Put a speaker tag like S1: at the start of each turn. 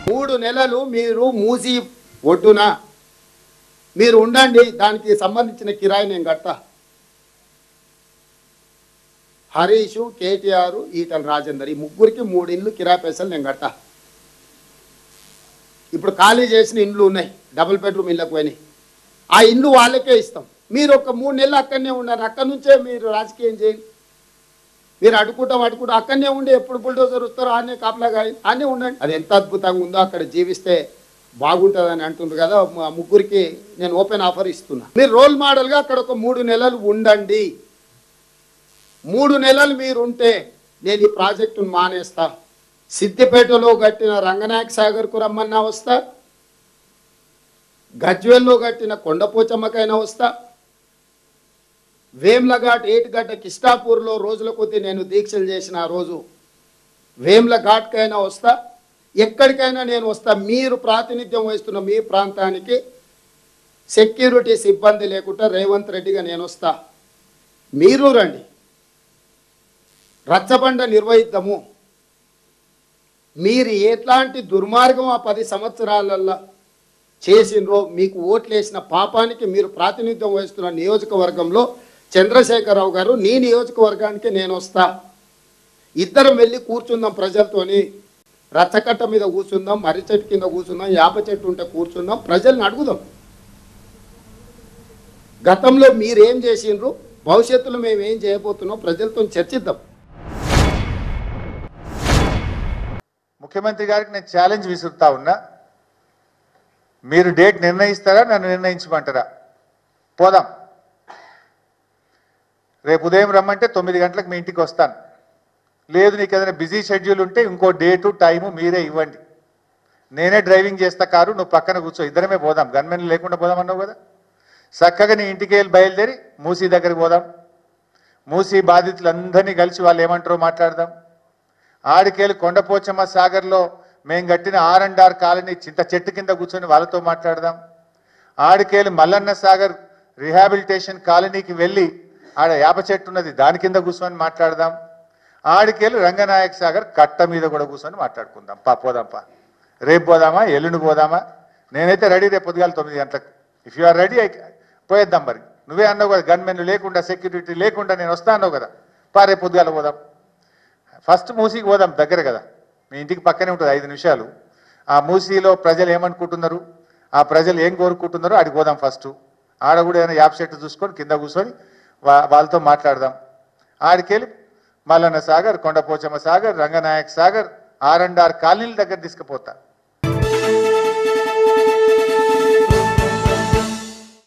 S1: మూడు నెలలు మీరు మూసి ఒడ్డున మీరు ఉండండి దానికి సంబంధించిన కిరాయి నేను కడతా హరీషు కేటీఆర్ ఈటల రాజేందర్ ఈ ముగ్గురికి మూడు ఇండ్లు కిరాయి పైసలు నేను కడతా ఇప్పుడు ఖాళీ చేసిన ఇండ్లు ఉన్నాయి డబుల్ బెడ్రూమ్ ఇళ్ళకు పోయినాయి ఆ ఇండ్లు వాళ్ళకే ఇస్తాం మీరు ఒక మూడు నెలలు అక్కడనే ఉన్నారు అక్కడి నుంచే మీరు రాజకీయం చేయండి మీరు అడుకుంటాం అడుకుంటాం అక్కడనే ఉండి ఎప్పుడు బుల్డోజర్ వస్తారో ఆనే కాపలాగా ఆనే ఉండండి అది ఎంత అద్భుతంగా ఉందో అక్కడ జీవిస్తే బాగుంటుందని అంటున్నారు కదా మా ముగ్గురికి నేను ఓపెన్ ఆఫర్ ఇస్తున్నా మీరు రోల్ మోడల్గా అక్కడ ఒక మూడు నెలలు ఉండండి మూడు నెలలు మీరు ఉంటే నేను ఈ ప్రాజెక్టును మానేస్తా సిద్దిపేటలో కట్టిన రంగనాయక సాగర్కు రమ్మన్నా వస్తా గజ్వేల్లో కట్టిన కొండపోచమ్మకైనా వస్తా వేమ్లఘాట్ ఏటుగడ్డ కిష్టాపూర్లో రోజుల కొద్దీ నేను దీక్షలు చేసిన ఆ రోజు వేమ్ల ఘాట్కైనా వస్తా ఎక్కడికైనా నేను వస్తా మీరు ప్రాతినిధ్యం వహిస్తున్న మీ ప్రాంతానికి సెక్యూరిటీ సిబ్బంది లేకుండా రేవంత్ రెడ్డిగా నేను వస్తా మీరు రండి రచ్చబండ నిర్వహిద్దాము మీరు ఎట్లాంటి దుర్మార్గం ఆ పది సంవత్సరాలల్లో చేసిండ్రో మీకు ఓట్లేసిన పాపానికి మీరు ప్రాతినిధ్యం వహిస్తున్న నియోజకవర్గంలో చంద్రశేఖరరావు గారు నీ నియోజకవర్గానికి నేను వస్తా ఇద్దరం వెళ్ళి కూర్చుందాం ప్రజలతోని రచ్చకట్ట మీద కూర్చుందాం మర్రి చెట్టు కింద కూర్చుందాం యాప చెట్టు ఉంటే కూర్చుందాం ప్రజల్ని అడుగుదాం గతంలో మీరేం చేసిండ్రు భవిష్యత్తులో మేము ఏం చేయబోతున్నాం ప్రజలతో చర్చిద్దాం
S2: ముఖ్యమంత్రి గారికి నేను ఛాలెంజ్ విసురుతా ఉన్నా మీరు డేట్ నిర్ణయిస్తారా నన్ను నిర్ణయించమంటారా పోదాం రేపు ఉదయం రమ్మంటే తొమ్మిది గంటలకు మీ ఇంటికి వస్తాను లేదు నీకు ఏదైనా బిజీ షెడ్యూల్ ఉంటే ఇంకో డేటు టైము మీరే ఇవ్వండి నేనే డ్రైవింగ్ చేస్తా కారు నువ్వు పక్కన కూర్చో ఇద్దరమే పోదాం గన్మెన్ లేకుండా పోదాం అన్నావు కదా చక్కగా నీ ఇంటికి వెళ్ళి బయలుదేరి మూసీ దగ్గరికి పోదాం మూసీ బాధితులందరినీ కలిసి వాళ్ళు ఏమంటారో మాట్లాడదాం ఆడికేళ్ళు కొండపోచమ్మ సాగర్లో మేము కట్టిన ఆర్ అండ్ ఆర్ కాలనీ చింత చెట్టు కింద కూర్చొని వాళ్ళతో మాట్లాడదాం ఆడికేళ్ళు మల్లన్న సాగర్ రిహాబిలిటేషన్ కాలనీకి వెళ్ళి ఆడ యాప చెట్టు ఉన్నది దాని కింద కూర్చొని మాట్లాడదాం ఆడికేళ్ళు రంగనాయక సాగర్ కట్ట మీద కూడా కూర్చొని మాట్లాడుకుందాం పా పోదాం పా రేపు పోదామా ఎల్లుండి పోదామా నేనైతే రెడీ రేపు పొద్దుగాల తొమ్మిది గంటలకు ఇఫ్ యు ఆర్ రెడీ పోయేద్దాం మరి నువ్వే అన్నావు కదా గన్మెన్ లేకుండా సెక్యూరిటీ లేకుండా నేను వస్తా అన్నావు కదా పా రేపు పొద్దుగాల పోదాం ఫస్ట్ మూసీకి పోదాం దగ్గర కదా మీ ఇంటికి పక్కనే ఉంటుంది ఐదు నిమిషాలు ఆ మూసీలో ప్రజలు ఏమనుకుంటున్నారు ఆ ప్రజలు ఏం కోరుకుంటున్నారో ఆడికి పోదాం ఫస్ట్ ఆడ కూడా ఏదైనా యాప్ సెట్ చూసుకొని కింద కూర్చొని వా వాళ్ళతో మాట్లాడదాం ఆడికెళ్ళి Mallanna Sagar Kondapochamma Sagar Ranganayak Sagar R and R కాలనీల దగ్గర తీసుకుపోతా